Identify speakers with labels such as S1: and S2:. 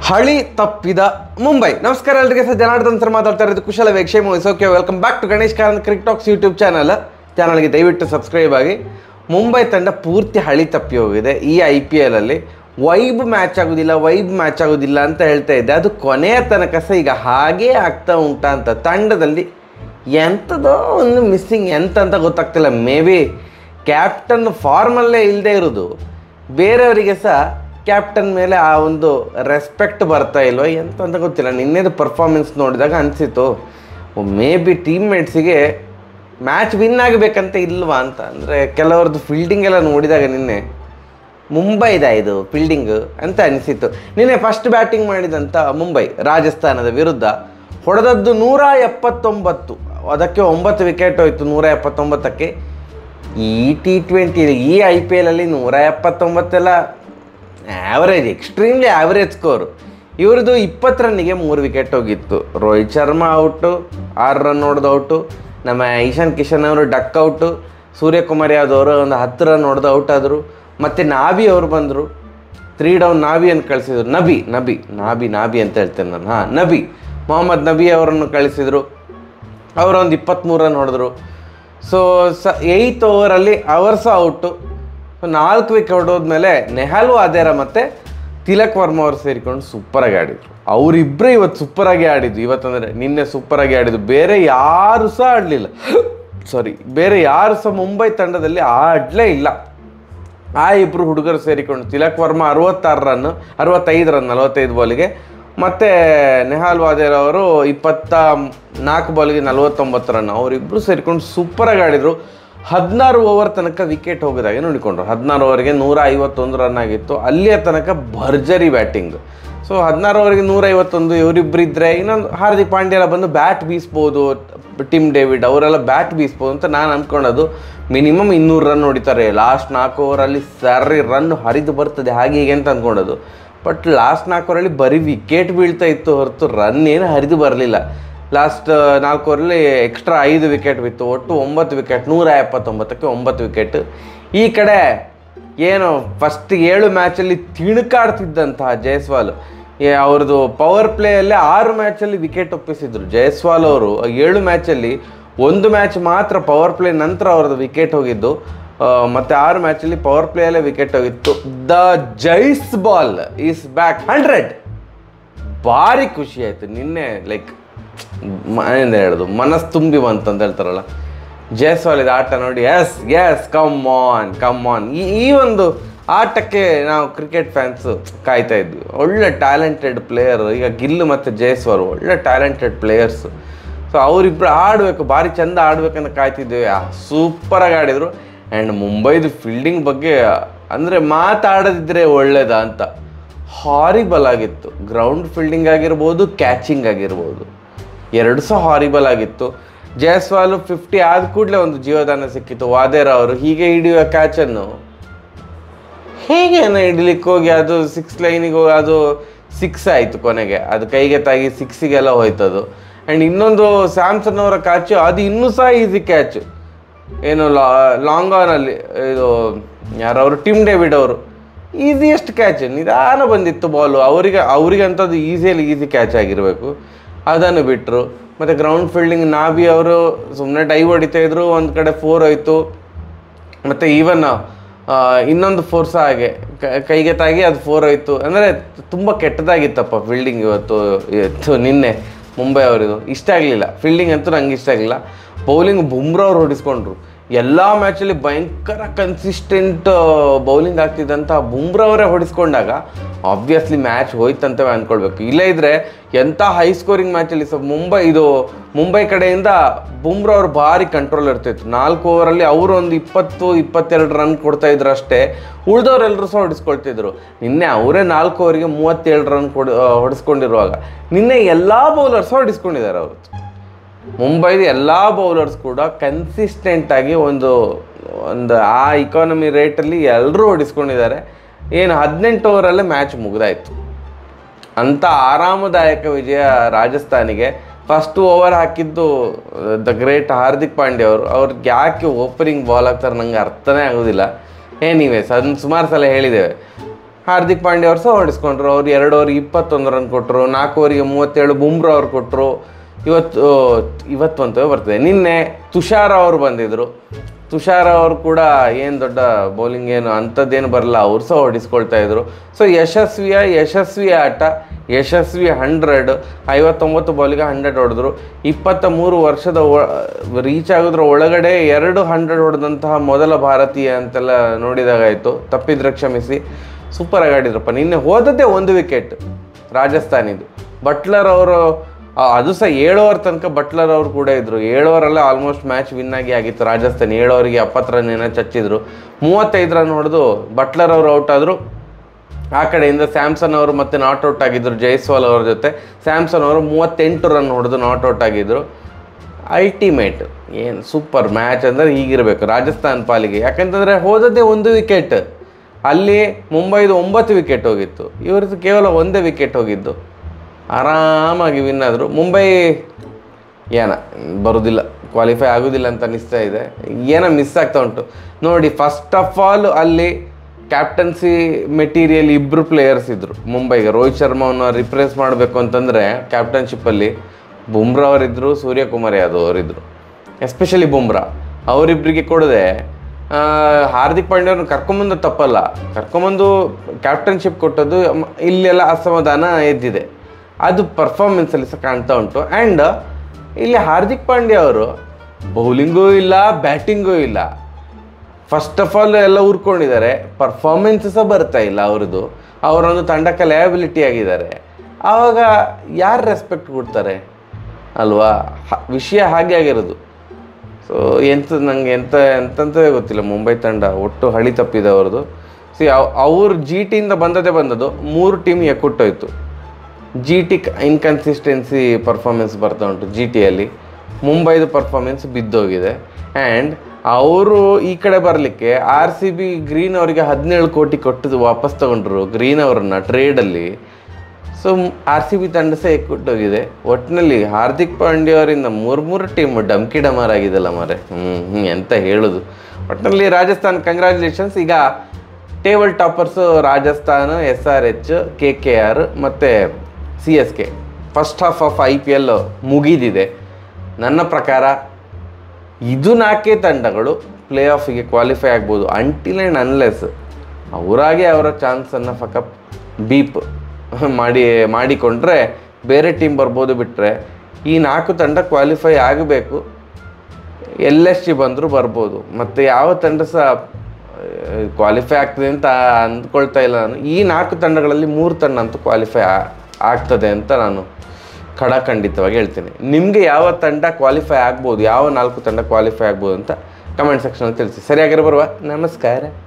S1: ಹಳಿ ತಪ್ಪಿದ ಮುಂಬೈ ನಮಸ್ಕಾರ ಎಲ್ರಿಗೆ ಸರ್ ಜನಾರ್ದನ್ ಸರ್ ಮಾತಾಡ್ತಾ ಇರೋದು ಕುಶಲ ವೇಕ್ಷೇಮ okay welcome back to Ganesh Karan CricTalks YouTube channel ಚಾನಲ್ಗೆ ದಯವಿಟ್ಟು ಸಬ್ಸ್ಕ್ರೈಬ್ ಆಗಿ ಮುಂಬೈ ತಂಡ ಪೂರ್ತಿ ಹಳಿ ತಪ್ಪಿ ಹೋಗಿದೆ ಈ ಐ ಪಿ ಎಲಲ್ಲಿ ವೈಬ್ ಮ್ಯಾಚ್ ಆಗೋದಿಲ್ಲ ವೈಬ್ ಮ್ಯಾಚ್ ಆಗೋದಿಲ್ಲ ಅಂತ ಹೇಳ್ತಾ ಇದ್ದೆ ಅದು ಕೊನೆಯ ತನಕ ಸಹ ಈಗ ಹಾಗೇ ಆಗ್ತಾ ಉಂಟಾ ಅಂತ ತಂಡದಲ್ಲಿ ಎಂಥದೋ ಒಂದು ಮಿಸ್ಸಿಂಗ್ ಎಂತ ಅಂತ ಗೊತ್ತಾಗ್ತಿಲ್ಲ ಮೇ ಬಿ ಕ್ಯಾಪ್ಟನ್ ಫಾರ್ಮಲ್ಲೇ ಇಲ್ಲದೆ ಇರೋದು ಬೇರೆಯವರಿಗೆ ಸಹ ಕ್ಯಾಪ್ಟನ್ ಮೇಲೆ ಆ ಒಂದು ರೆಸ್ಪೆಕ್ಟ್ ಬರ್ತಾ ಇಲ್ವೋ ಎಂತ ಅಂತ ಗೊತ್ತಿಲ್ಲ ನಿನ್ನೆದು ಪರ್ಫಾರ್ಮೆನ್ಸ್ ನೋಡಿದಾಗ ಅನಿಸಿತು ಮೇ ಬಿ ಟೀಮ್ಮೇಟ್ಸಿಗೆ ಮ್ಯಾಚ್ ವಿನ್ ಆಗಬೇಕಂತ ಇಲ್ವಾ ಅಂತ ಅಂದರೆ ಕೆಲವ್ರದ್ದು ಫೀಲ್ಡಿಂಗ್ ಎಲ್ಲ ನೋಡಿದಾಗ ನಿನ್ನೆ ಮುಂಬೈದ ಇದು ಫೀಲ್ಡಿಂಗ್ ಅಂತ ಅನಿಸಿತು ನಿನ್ನೆ ಫಸ್ಟ್ ಬ್ಯಾಟಿಂಗ್ ಮಾಡಿದಂಥ ಮುಂಬೈ ರಾಜಸ್ಥಾನದ ವಿರುದ್ಧ ಹೊಡೆದದ್ದು ನೂರ ಎಪ್ಪತ್ತೊಂಬತ್ತು ಅದಕ್ಕೆ ಒಂಬತ್ತು ವಿಕೆಟ್ ಹೋಯಿತು ನೂರ ಎಪ್ಪತ್ತೊಂಬತ್ತಕ್ಕೆ ಈ ಟಿ ಟ್ವೆಂಟಿ ಈ ಐ ಪಿ ಎಲಲ್ಲಿ ನೂರ ಎಪ್ಪತ್ತೊಂಬತ್ತೆಲ್ಲ ಆ್ಯಾವ್ರೇಜ್ ಎಕ್ಸ್ಟ್ರೀಮ್ಲಿ ಆ್ಯಾವ್ರೇಜ್ ಸ್ಕೋರು ಇವ್ರದ್ದು ಇಪ್ಪತ್ತು ರನ್ನಿಗೆ ಮೂರು ವಿಕೆಟ್ ಹೋಗಿತ್ತು ರೋಹಿತ್ ಶರ್ಮಾ ಔಟು ಆರು ರನ್ ಹೊಡೆದು ಔಟು ನಮ್ಮ ಈಶಾನ್ ಕಿಶನ್ ಅವರು ಡಕ್ ಔಟು ಸೂರ್ಯಕುಮಾರ್ ಯಾದವ್ ಅವರು ಒಂದು ಹತ್ತು ರನ್ ಹೊಡೆದು ಔಟ್ ಆದರು ಮತ್ತು ನಾಬಿ ಅವರು ಬಂದರು ತ್ರೀ ಡೌನ್ ನಾಬಿಯನ್ನು ಕಳಿಸಿದ್ರು ನಬಿ ನಬಿ ನಾಬಿ ನಾಬಿ ಅಂತ ಹೇಳ್ತೇನೆ ನಾನು ಹಾಂ ನಬಿ ಮೊಹಮ್ಮದ್ ನಬಿ ಅವರನ್ನು ಕಳಿಸಿದರು ಅವರೊಂದು ಇಪ್ಪತ್ತ್ಮೂರು ರನ್ ಹೊಡೆದ್ರು ಸೊ ಸ ಏಯ್ತ್ ಓವರಲ್ಲಿ ಅವರು ಸಹ ಔಟು ನಾಲ್ಕು ವಿಕೆಟ್ ಹೊಡೋದ್ಮೇಲೆ ನೆಹಲ್ ವಾದೇರ ಮತ್ತು ತಿಲಕ್ ವರ್ಮ ಅವರು ಸೇರಿಕೊಂಡು ಸೂಪರಾಗಿ ಆಡಿದರು ಅವರಿಬ್ಬರೇ ಇವತ್ತು ಸೂಪರಾಗಿ ಆಡಿದ್ದು ಇವತ್ತಂದರೆ ನಿನ್ನೆ ಸೂಪರಾಗಿ ಆಡಿದ್ದು ಬೇರೆ ಯಾರು ಸಹ ಆಡಲಿಲ್ಲ ಸಾರಿ ಬೇರೆ ಯಾರು ಸಹ ಮುಂಬೈ ತಂಡದಲ್ಲಿ ಆಡಲೇ ಇಲ್ಲ ಆ ಇಬ್ಬರು ಹುಡುಗರು ಸೇರಿಕೊಂಡು ತಿಲಕ್ ವರ್ಮ ಅರವತ್ತಾರು ರನ್ ಅರವತ್ತೈದು ರನ್ ನಲವತ್ತೈದು ಬಾಲಿಗೆ ಮತ್ತು ನೆಹಾಲ್ ವಾದೇರ್ ಅವರು ಇಪ್ಪತ್ತ ನಾಲ್ಕು ಬಾಲಿಗೆ ನಲವತ್ತೊಂಬತ್ತು ರನ್ ಅವರಿಬ್ಬರು ಸೇರಿಕೊಂಡು ಸೂಪರಾಗಿ ಆಡಿದರು ಹದಿನಾರು ಓವರ್ ತನಕ ವಿಕೆಟ್ ಹೋಗೋದಾಗೆ ನೋಡಿಕೊಂಡ್ರು ಹದಿನಾರು ಓವರ್ಗೆ ನೂರ ಐವತ್ತೊಂದು ರನ್ ಆಗಿತ್ತು ಅಲ್ಲಿಯ ತನಕ ಭರ್ಜರಿ ಬ್ಯಾಟಿಂಗ್ ಸೊ ಹದಿನಾರು ಓವರ್ಗೆ ನೂರ ಐವತ್ತೊಂದು ಇವರಿಬ್ಬರು ಇದ್ದರೆ ಇನ್ನೊಂದು ಹಾರ್ದಿಕ್ ಪಾಂಡ್ಯ ಎಲ್ಲ ಬಂದು ಬ್ಯಾಟ್ ಬೀಸ್ಬೋದು ಟಿಮ್ ಡೇವಿಡ್ ಅವರೆಲ್ಲ ಬ್ಯಾಟ್ ಬೀಸ್ಬೋದು ಅಂತ ನಾನು ಅಂದ್ಕೊಂಡದು ಮಿನಿಮಮ್ ಇನ್ನೂರು ರನ್ ಹೊಡಿತಾರೆ ಲಾಸ್ಟ್ ನಾಲ್ಕು ಓವರಲ್ಲಿ ಸರಿ ರನ್ ಹರಿದು ಬರ್ತದೆ ಹಾಗೆ ಹೀಗೆ ಅಂತ ಅಂದ್ಕೊಂಡದು ಬಟ್ ಲಾಸ್ಟ್ ನಾಲ್ಕು ಓವರಲ್ಲಿ ಬರೀ ವಿಕೆಟ್ ಬೀಳ್ತಾ ಇತ್ತು ಹೊರತು ರನ್ ಏನು ಹರಿದು ಬರಲಿಲ್ಲ ಲಾಸ್ಟ್ ನಾಲ್ಕು ಓವರಲ್ಲಿ ಎಕ್ಸ್ಟ್ರಾ ಐದು ವಿಕೆಟ್ ಬಿತ್ತು ಒಟ್ಟು ಒಂಬತ್ತು ವಿಕೆಟ್ ನೂರ ಎಪ್ಪತ್ತೊಂಬತ್ತಕ್ಕೆ ಒಂಬತ್ತು ವಿಕೆಟ್ ಈ ಕಡೆ ಏನು ಫಸ್ಟ್ ಏಳು ಮ್ಯಾಚಲ್ಲಿ ತಿಣುಕಾಡ್ತಿದ್ದಂತಹ ಜೈಸ್ವಾಲ್ ಏ ಅವ್ರದ್ದು ಪವರ್ ಪ್ಲೇಯಲ್ಲೇ ಆರು ಮ್ಯಾಚಲ್ಲಿ ವಿಕೆಟ್ ಒಪ್ಪಿಸಿದ್ರು ಜೈಸ್ವಾಲ್ ಅವರು ಆ ಏಳು ಮ್ಯಾಚಲ್ಲಿ ಒಂದು ಮ್ಯಾಚ್ ಮಾತ್ರ ಪವರ್ ಪ್ಲೇ ನಂತರ ಅವ್ರದ್ದು ವಿಕೆಟ್ ಹೋಗಿದ್ದು ಆ, ಮತ್ತೆ ಆರು ಮ್ಯಾಚಲ್ಲಿ ಪವರ್ ಪ್ಲೇಯಲ್ಲೇ ವಿಕೆಟ್ ಹೋಗಿತ್ತು the Jaiswal is back hundred ಭಾರಿ ಖುಷಿ ಆಯಿತು ನಿನ್ನೆ ಲೈಕ್ ಮನೆಯಿಂದ ಹೇಳೋದು ಮನಸ್ಸು ತುಂಬಿ ಬಂತು ಅಂತ ಹೇಳ್ತಾರಲ್ಲ ಜೈಸ್ವಾಲ್ ಇದು ಆಟ ನೋಡಿ yes yes come on come on ಈ ಈ ಒಂದು ಆಟಕ್ಕೆ ನಾವು ಕ್ರಿಕೆಟ್ ಫ್ಯಾನ್ಸು ಕಾಯ್ತಾ ಇದ್ವಿ ಒಳ್ಳೆ ಟ್ಯಾಲೆಂಟೆಡ್ ಪ್ಲೇಯರ್ ಈಗ ಗಿಲ್ ಮತ್ತು ಜೈಸ್ವಾಲ್ ಒಳ್ಳೆ ಟ್ಯಾಲೆಂಟೆಡ್ ಪ್ಲೇಯರ್ಸು ಸೊ ಅವರಿಬ್ಬರು ಆಡಬೇಕು ಭಾರಿ ಚಂದ ಆಡ್ಬೇಕಂತ ಕಾಯ್ತಿದ್ವಿ ಸೂಪರಾಗಿ ಆಡಿದರು ಆ್ಯಂಡ್ ಮುಂಬೈದು ಫೀಲ್ಡಿಂಗ್ ಬಗ್ಗೆ ಅಂದರೆ ಮಾತಾಡದಿದ್ದರೆ ಒಳ್ಳೇದಾ ಅಂತ ಹಾರಿಬಲ್ ಆಗಿತ್ತು ಗ್ರೌಂಡ್ ಫೀಲ್ಡಿಂಗ್ ಆಗಿರ್ಬೋದು ಕ್ಯಾಚಿಂಗ್ ಆಗಿರ್ಬೋದು ಎರಡು ಸಹ ಹಾರಿಬಲ್ ಆಗಿತ್ತು ಜಯಸ್ವಾಲ್ ಫಿಫ್ಟಿ ಆದ ಕೂಡಲೇ ಒಂದು ಜೀವದಾನ ಸಿಕ್ಕಿತ್ತು ವಾದೇರ ಅವರು ಹೀಗೆ ಹಿಡಿಯುವ ಕ್ಯಾಚನ್ನು ಹೇಗೆ ಹಿಡಿಲಿಕ್ಕೆ ಹೋಗಿ ಅದು ಸಿಕ್ಸ್ ಲೈನಿಗೆ ಹೋಗಿ ಅದು ಸಿಕ್ಸ್ ಆಯಿತು ಕೊನೆಗೆ ಅದು ಕೈಗೆ ತಾಗಿ ಸಿಕ್ಸಿಗೆಲ್ಲ ಹೋಯ್ತದು ಆ್ಯಂಡ್ ಇನ್ನೊಂದು ಸ್ಯಾಮ್ಸನ್ ಅವರ ಕ್ಯಾಚು ಅದು ಇನ್ನೂ ಸಹ ಈಸಿ ಕ್ಯಾಚು ಏನು ಲಾಂಗ್ ಆನಲ್ಲಿ ಇದು ಯಾರವರು ಟಿಮ್ ಡೇವಿಡ್ ಅವರು ಈಸಿಯೆಸ್ಟ್ ಕ್ಯಾಚ್ ನಿಧಾನ ಬಂದಿತ್ತು ಬಾಲು ಅವರಿಗೆ ಅವರಿಗಂಥದ್ದು ಈಸಿಯಲ್ಲಿ ಈಸಿ ಕ್ಯಾಚ್ ಆಗಿರಬೇಕು ಅದನ್ನು ಬಿಟ್ಟರು ಮತ್ತು ಗ್ರೌಂಡ್ ಫೀಲ್ಡಿಂಗ್ ನಾಬಿ ಅವರು ಸುಮ್ಮನೆ ಡೈ ಹೊಡಿತಾ ಇದ್ರು ಒಂದು ಕಡೆ ಫೋರ್ ಹೋಯ್ತು ಮತ್ತು ಈವನ್ ಇನ್ನೊಂದು ಫೋರ್ ಸಹ ಹಾಗೆ ಕ- ಕೈಗೆ ತಾಗಿ ಅದು ಫೋರ್ ಹೋಯ್ತು ಅಂದರೆ ತುಂಬ ಕೆಟ್ಟದಾಗಿತ್ತಪ್ಪ ಫೀಲ್ಡಿಂಗ್ ಇವತ್ತು ಇವತ್ತು ನಿನ್ನೆ ಮುಂಬೈ ಅವರಿದು ಇಷ್ಟ ಆಗಲಿಲ್ಲ ಫೀಲ್ಡಿಂಗ್ ಅಂತೂ ನಂಗೆ ಇಷ್ಟ ಆಗಲಿಲ್ಲ ಬೌಲಿಂಗ್ ಬುಮ್ರಾ ಅವ್ರು ಹೊಡಿಸ್ಕೊಂಡ್ರು ಎಲ್ಲ ಮ್ಯಾಚಲ್ಲಿ ಭಯಂಕರ ಕನ್ಸಿಸ್ಟೆಂಟ್ ಬೌಲಿಂಗ್ ಆಗ್ತಿದ್ದಂಥ ಬುಮ್ರಾ ಅವರೇ ಹೊಡಿಸ್ಕೊಂಡಾಗ ಆಬ್ವಿಯಸ್ಲಿ ಮ್ಯಾಚ್ ಹೋಯ್ತಂತವೇ ಅಂದ್ಕೊಳ್ಬೇಕು ಇಲ್ಲ ಇದ್ರೆ ಎಂಥ ಹೈ ಸ್ಕೋರಿಂಗ್ ಮ್ಯಾಚಲ್ಲಿ ಸ್ವಲ್ಪ ಮುಂಬೈ ಇದು ಮುಂಬೈ ಕಡೆಯಿಂದ ಬುಮ್ರಾ ಅವ್ರು ಭಾರಿ ಕಂಟ್ರೋಲ್ ಇರ್ತಿತ್ತು ನಾಲ್ಕು ಓವರಲ್ಲಿ ಅವರು ಒಂದು ಇಪ್ಪತ್ತು ಇಪ್ಪತ್ತೆರಡು ರನ್ ಕೊಡ್ತಾ ಇದ್ರು ಅಷ್ಟೇ ಉಳಿದವರೆಲ್ಲರೂ ಸಹ ಹೊಡಿಸ್ಕೊಳ್ತಿದ್ರು ನಿನ್ನೆ ಅವರೇ ನಾಲ್ಕು ಓವರಿಗೆ ಮೂವತ್ತೇಳು ರನ್ ಕೊಡ್ ಆ, ಹೊಡಿಸ್ಕೊಂಡಿರುವಾಗ ನಿನ್ನೆ ಎಲ್ಲ ಬೌಲರ್ಸ್ ಹೊಡಿಸ್ಕೊಂಡಿದ್ದಾರೆ ಅವರು ಮುಂಬೈದ ಎಲ್ಲ ಬೌಲರ್ಸ್ ಕೂಡ ಕನ್ಸಿಸ್ಟೆಂಟ್ ಆಗಿ ಒಂದು ಒಂದು ಆ ಇಕಾನಮಿ ರೇಟಲ್ಲಿ ಎಲ್ಲರೂ ಹೊಡಿಸ್ಕೊಂಡಿದ್ದಾರೆ ಏನು ಹದಿನೆಂಟು ಓವರಲ್ಲೇ ಮ್ಯಾಚ್ ಮುಗ್ದಾಯ್ತು ಅಂಥ ಆರಾಮದಾಯಕ ವಿಜಯ ರಾಜಸ್ಥಾನಿಗೆ ಫಸ್ಟ್ ಓವರ್ ಹಾಕಿದ್ದು ದ ಗ್ರೇಟ್ ಹಾರ್ದಿಕ್ ಪಾಂಡ್ಯ ಅವರು ಅವ್ರಿಗೆ ಯಾಕೆ ಓಪನಿಂಗ್ ಬಾಲ್ ಹಾಕ್ತಾರೆ ನಂಗೆ ಅರ್ಥನೇ ಆಗೋದಿಲ್ಲ ಏನಿವೆ ಸನ್ ಸುಮಾರು ಸಲ ಹೇಳಿದ್ದೇವೆ ಹಾರ್ದಿಕ್ ಪಾಂಡ್ಯ ಅವ್ರು ಸಹ ಹೊಡಿಸ್ಕೊಂಡ್ರು ಅವ್ರು ಎರಡು ಓವರ್ ಇಪ್ಪತ್ತೊಂದು ರನ್ ಕೊಟ್ಟರು ನಾಲ್ಕು ಓವರಿಗೆ ಮೂವತ್ತೇಳು ಬುಮ್ರಾ ಅವ್ರು ಕೊಟ್ಟರು ಇವತ್ತು ಇವತ್ತು ಅಂತ ಬರ್ತದೆ ನಿನ್ನೆ ತುಷಾರ್ ಅವರು ಬಂದಿದ್ರು ತುಷಾರ್ ಅವರು ಕೂಡ ಏನು ದೊಡ್ಡ ಬೌಲಿಂಗ್ ಏನು ಅಂಥದ್ದೇನು ಬರಲ್ಲ ಅವ್ರು ಸಹ ಹೊಡಿಸ್ಕೊಳ್ತಾ ಇದ್ರು ಸೊ ಯಶಸ್ವಿಯ ಯಶಸ್ವಿ ಆಟ ಯಶಸ್ವಿ ಹಂಡ್ರೆಡ್ ಐವತ್ತೊಂಬತ್ತು ಬಾಲಿಗೆ ಹಂಡ್ರೆಡ್ ಹೊಡೆದ್ರು ಇಪ್ಪತ್ತ ಮೂರು ವರ್ಷದ ರೀಚ್ ಆಗೋದ್ರ ಒಳಗಡೆ ಎರಡು ಹಂಡ್ರೆಡ್ ಹೊಡೆದಂತಹ ಮೊದಲ ಭಾರತೀಯ ಅಂತೆಲ್ಲ ನೋಡಿದಾಗಾಯಿತು ತಪ್ಪಿದ್ರೆ ಕ್ಷಮಿಸಿ ಸೂಪರ್ ಆಗಿ ಆಡಿದ್ರಪ್ಪ ನಿನ್ನೆ ಹೋದದ್ದೇ ಒಂದು ವಿಕೆಟ್ ರಾಜಸ್ಥಾನಿದು ಬಟ್ಲರ್ ಅವರು ಆ, ಅದು ಸಹ ಏಳು ಓವರ್ ತನಕ ಬಟ್ಲರ್ ಅವರು ಕೂಡ ಇದ್ರು ಏಳು ಓವರಲ್ಲೇ ಆಲ್ಮೋಸ್ಟ್ ಮ್ಯಾಚ್ ವಿನ್ ಆಗಿ ಆಗಿತ್ತು ರಾಜಸ್ಥಾನ್ ಏಳು ಓವರಿಗೆ ಎಪ್ಪತ್ತು ರನ್ ಏನೋ ಚಚ್ಚಿದ್ರು ಮೂವತ್ತೈದು ರನ್ ಹೊಡೆದು ಬಟ್ಲರ್ ಅವರು ಔಟ್ ಆದರು ಆ ಕಡೆಯಿಂದ ಸ್ಯಾಮ್ಸನ್ ಅವರು ಮತ್ತೆ ನಾಟ್ ಔಟ್ ಆಗಿದ್ರು ಜೈಸ್ವಾಲ್ ಅವ್ರ ಜೊತೆ ಸ್ಯಾಮ್ಸನ್ ಅವರು ಮೂವತ್ತೆಂಟು ರನ್ ಹೊಡೆದು ನಾಟ್ ಔಟ್ ಆಗಿದ್ರು ಅಲ್ಟಿಮೇಟ್ ಏನು ಸೂಪರ್ ಮ್ಯಾಚ್ ಅಂದರೆ ಹೀಗಿರಬೇಕು ರಾಜಸ್ಥಾನ್ ಪಾಲಿಗೆ ಯಾಕಂತಂದರೆ ಹೋದದ್ದೇ ಒಂದು ವಿಕೆಟ್ ಅಲ್ಲಿ ಮುಂಬೈದು ಒಂಬತ್ತು ವಿಕೆಟ್ ಹೋಗಿತ್ತು ಇವ್ರದ್ದು ಕೇವಲ ಒಂದೇ ವಿಕೆಟ್ ಹೋಗಿದ್ದು ಆರಾಮಾಗಿ ವಿನ್ ಆದರು ಮುಂಬೈ ಏನ ಬರೋದಿಲ್ಲ ಕ್ವಾಲಿಫೈ ಆಗೋದಿಲ್ಲ ಅಂತ ಅನಿಸ್ತಾ ಇದೆ ಏನೋ ಮಿಸ್ ಆಗ್ತಾ ಉಂಟು ನೋಡಿ ಫಸ್ಟ್ ಆಫ್ ಆಲ್ ಅಲ್ಲಿ ಕ್ಯಾಪ್ಟನ್ಸಿ ಮೆಟೀರಿಯಲ್ ಇಬ್ಬರು ಪ್ಲೇಯರ್ಸ್ ಇದ್ದರು ಮುಂಬೈಗೆ ರೋಹಿತ್ ಶರ್ಮಾವನ್ನು ರಿಪ್ಲೇಸ್ ಮಾಡಬೇಕು ಅಂತಂದರೆ ಕ್ಯಾಪ್ಟನ್ಶಿಪ್ಪಲ್ಲಿ ಬುಮ್ರಾ ಅವರಿದ್ದರು ಸೂರ್ಯಕುಮಾರ್ ಯಾದವ್ ಅವರಿದ್ದರು ಎಸ್ಪೆಷಲಿ ಬುಮ್ರಾ ಅವರಿಬ್ಬರಿಗೆ ಕೊಡದೆ ಆ, ಹಾರ್ದಿಕ್ ಪಾಂಡ್ಯವ್ರನ್ನ ಕರ್ಕೊಂಬಂದು ತಪ್ಪಲ್ಲ ಕರ್ಕೊಂಬಂದು ಕ್ಯಾಪ್ಟನ್ಶಿಪ್ ಕೊಟ್ಟದ್ದು ಮ- ಇಲ್ಲೆಲ್ಲ ಅಸಮಾಧಾನ ಎದ್ದಿದೆ ಅದು ಪರ್ಫಾರ್ಮೆನ್ಸಲ್ಲಿ ಸಹ ಕಾಣ್ತಾ ಉಂಟು ಆ್ಯಂಡ್ ಇಲ್ಲಿ ಹಾರ್ದಿಕ್ ಪಾಂಡ್ಯ ಅವರು ಬೌಲಿಂಗೂ ಇಲ್ಲ ಬ್ಯಾಟಿಂಗೂ ಇಲ್ಲ ಫಸ್ಟ್ ಆಫ್ ಆಲ್ ಎಲ್ಲ ಉರ್ಕೊಂಡಿದ್ದಾರೆ ಪರ್ಫಾರ್ಮೆನ್ಸ್ ಸಹ ಬರ್ತಾ ಇಲ್ಲ ಅವ್ರದ್ದು ಅವರೊಂದು ತಂಡಕ್ಕೆ ಲಯಬಿಲಿಟಿ ಆಗಿದ್ದಾರೆ ಆವಾಗ ಯಾರು ರೆಸ್ಪೆಕ್ಟ್ ಕೊಡ್ತಾರೆ ಅಲ್ವಾ ಹ- ವಿಷಯ ಹಾಗೆ ಆಗಿರೋದು ಸೊ ಎಂತ ನಂಗೆ ಎಂತ ಎಂತಂತವೇ ಗೊತ್ತಿಲ್ಲ ಮುಂಬೈ ತಂಡ ಒಟ್ಟು ಹಳಿ ತಪ್ಪಿದೆ ಅವ್ರದ್ದು ಸಿ ಅವ್ರು ಜಿ ಟಿಯಿಂದ ಬಂದದೇ ಬಂದದ್ದು ಮೂರು ಟೀಮ್ ಎಕ್ಕುಟ್ಟೋಯ್ತು ಜಿ ಟಿ ಇನ್ಕನ್ಸಿಸ್ಟೆನ್ಸಿ ಪರ್ಫಾರ್ಮೆನ್ಸ್ ಬರ್ತಾ ಉಂಟು ಜಿ ಟಿಯಲ್ಲಿ ಮುಂಬೈದು ಪರ್ಫಾರ್ಮೆನ್ಸ್ ಬಿದ್ದೋಗಿದೆ ಆ್ಯಂಡ್ ಅವರು ಈ ಕಡೆ ಬರಲಿಕ್ಕೆ ಆರ್ ಸಿ ಬಿ ಗ್ರೀನ್ ಅವರಿಗೆ ಹದಿನೇಳು ಕೋಟಿ ಕೊಟ್ಟು ವಾಪಸ್ ತಗೊಂಡ್ರು ಗ್ರೀನ್ ಅವರನ್ನ ಟ್ರೇಡಲ್ಲಿ ಸೊ ಆರ್ ಸಿ ಬಿ ತಂಡ ಸಹ ಎಕ್ಕುಟ್ಟೋಗಿದೆ ಒಟ್ಟಿನಲ್ಲಿ ಹಾರ್ದಿಕ್ ಪಾಂಡ್ಯ ಅವರಿಂದ ಮೂರು ಮೂರು ಟೀಮ್ ಡಮ್ಕಿ ಡಮಾರ್ ಆಗಿದೆಲ್ಲ ಮಾರೆ ಹ್ಞೂ ಹ್ಞೂ ಎಂತ ಹೇಳೋದು ಒಟ್ಟಿನಲ್ಲಿ ರಾಜಸ್ಥಾನ್ ಕಂಗ್ರ್ಯಾಚುಲೇಷನ್ಸ್ ಈಗ table toppers Rajasthan S R H K K R ಮತ್ತು C S K first half of I P L ಮುಗಿದಿದೆ ನನ್ನ ಪ್ರಕಾರ ಇದು ನಾಲ್ಕೇ ತಂಡಗಳು ಪ್ಲೇ ಆಫಿಗೆ ಕ್ವಾಲಿಫೈ ಆಗ್ಬೋದು ಅಂಟಿಲ್ ಆ್ಯಂಡ್ ಅನ್ಲೆಸ್ ಅವರಾಗೆ ಅವರ ಚಾನ್ಸನ್ನು ಫಕಪ್ ಬೀಪ್ ಮಾಡಿ ಮಾಡಿಕೊಂಡ್ರೆ ಬೇರೆ ಟೀಮ್ ಬರ್ಬೋದು ಬಿಟ್ಟರೆ ಈ ನಾಲ್ಕು ತಂಡ ಕ್ವಾಲಿಫೈ ಆಗಬೇಕು ಎಲ್ ಎಸ್ ಜಿ ಬಂದರೂ ಬರ್ಬೋದು ಮತ್ತು ಯಾವ ತಂಡ ಸಹ ಕ್ವಾಲಿಫೈ ಆಗ್ತದೆ ಅಂತ ಅಂದ್ಕೊಳ್ತಾ ಇಲ್ಲ ನಾನು ಈ ನಾಲ್ಕು ತಂಡಗಳಲ್ಲಿ ಮೂರು ತಂಡ ಅಂತೂ ಕ್ವಾಲಿಫೈ ಆಗ್ತದೆ ಅಂತ ನಾನು ಖಡಾಖಂಡಿತವಾಗಿ ಹೇಳ್ತೇನೆ ನಿಮಗೆ ಯಾವ ತಂಡ ಕ್ವಾಲಿಫೈ ಆಗ್ಬೋದು ಯಾವ ನಾಲ್ಕು ತಂಡ ಕ್ವಾಲಿಫೈ ಆಗ್ಬೋದು ಅಂತ ಕಮೆಂಟ್ ಸೆಕ್ಷನಲ್ಲಿ ತಿಳಿಸಿ ಸರಿಯಾಗಿರೋ ಬರುವ ನಮಸ್ಕಾರ